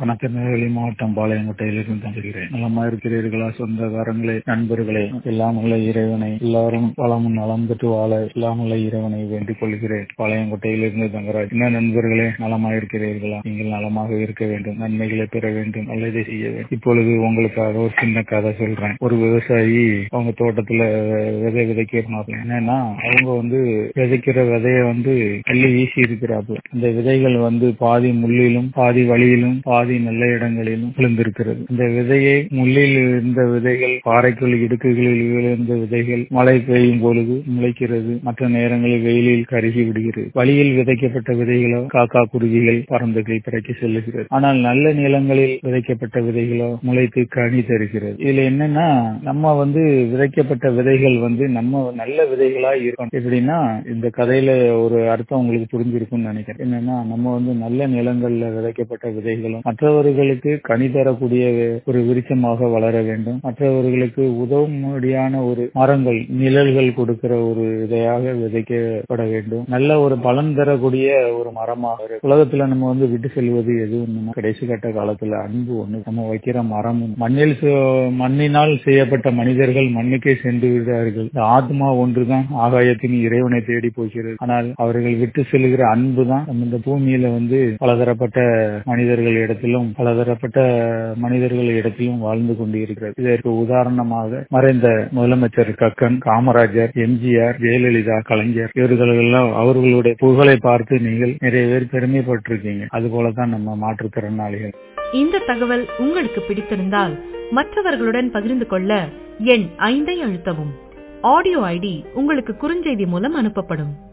வணக்கம் நெல்வேலி மாவட்டம் பாளையங்கோட்டையிலிருந்து தங்குகிறேன் நலமா இருக்கிறீர்களா சொந்தக்காரங்களே நண்பர்களே எல்லாம் உள்ள இறைவனை எல்லாரும் வளமும் நலம் பெற்று வாழ எல்லாம் உள்ள இறைவனை வேண்டிக் கொள்கிறேன் பாளையங்கோட்டையிலிருந்து தங்கராஜ் என்ன நண்பர்களே நலமா இருக்கிறீர்களா நீங்கள் நலமாக இருக்க வேண்டும் நன்மைகளை பெற வேண்டும் நல்லதை செய்ய வேண்டும் இப்பொழுது உங்களுக்காக ஒரு சின்ன கதை சொல்றேன் ஒரு விவசாயி அவங்க தோட்டத்துல விதை விதைக்கிறாங்க என்னன்னா அவங்க வந்து விதைக்கிற விதைய வந்து அள்ளி வீசி இருக்கிறார்கள் அந்த விதைகள் வந்து பாதி முள்ளிலும் பாதி வழியிலும் பாதி நல்ல இடங்களிலும் விழுந்திருக்கிறது இந்த விதையை முள்ளில் இருந்த விதைகள் பாறைக்குள் இடுக்குகளில் விழுந்த விதைகள் மழை பெய்யும் பொழுது முளைக்கிறது மற்ற நேரங்களில் வெயிலில் கருகி விடுகிறது வழியில் விதைக்கப்பட்ட விதைகளோ காக்கா குருவிகள் பறந்துகள் பிறக்கி செல்லுகிறது ஆனால் நல்ல நிலங்களில் விதைக்கப்பட்ட விதைகளோ முளைத்து கனி தருகிறது இதுல என்னன்னா நம்ம வந்து விதைக்கப்பட்ட விதைகள் வந்து நம்ம நல்ல விதைகளா இருக்கணும் எப்படின்னா இந்த கதையில ஒரு அர்த்தம் உங்களுக்கு புரிஞ்சிருக்கும்னு நினைக்கிறேன் என்னன்னா நம்ம வந்து நல்ல நிலங்கள்ல விதைக்கப்பட்ட விதைகளும் மற்றவர்களுக்கு கனி தரக்கூடிய ஒரு விருட்சமாக வளர வேண்டும் மற்றவர்களுக்கு உதவும்படியான ஒரு மரங்கள் நிழல்கள் கொடுக்கிற ஒரு விதையாக விதைக்கப்பட வேண்டும் நல்ல ஒரு பலன் தரக்கூடிய ஒரு மரமாக இருக்கு. உலகத்துல நம்ம வந்து விட்டு செல்வது எதுவும் கடைசி கட்ட காலத்துல அன்பு ஒண்ணு நம்ம வைக்கிற மரமும் மண்ணில் செ- மண்ணினால் செய்யப்பட்ட மனிதர்கள் மண்ணுக்கே சென்று விடுகிறார்கள் இந்த ஆத்மா ஒன்றுதான் ஆகாயத்தின் இறைவனை தேடி போகிறது ஆனால் அவர்கள் விட்டு செல்கிற அன்பு தான் நம்ம இந்த பூமியில வந்து பலதரப்பட்ட மனிதர்கள் இடத்திலும் பலதரப்பட்ட மனிதர்கள் இடத்திலும் வாழ்ந்து கொண்டு இருக்கிறது இதற்கு உதாரணமாக மறைந்த முதலமைச்சர் கக்கன் காமராஜர் எம்ஜிஆர் ஜெயலலிதா கலைஞர் இவர்களெல்லாம் அவர்களுடைய புகழை பார்த்து நீங்கள் நிறைய பேர் பெருமைப்பட்டிருக்கீங்க அது போலதான் நம்ம மாற்றுத்திறனாளிகள் இந்த தகவல் உங்களுக்கு பிடித்திருந்தால் மற்றவர்களுடன் பகிர்ந்து கொள்ள எண் ஐந்தை அழுத்தவும் ஆடியோ ஐடி உங்களுக்கு குறுஞ்செய்தி மூலம் அனுப்பப்படும்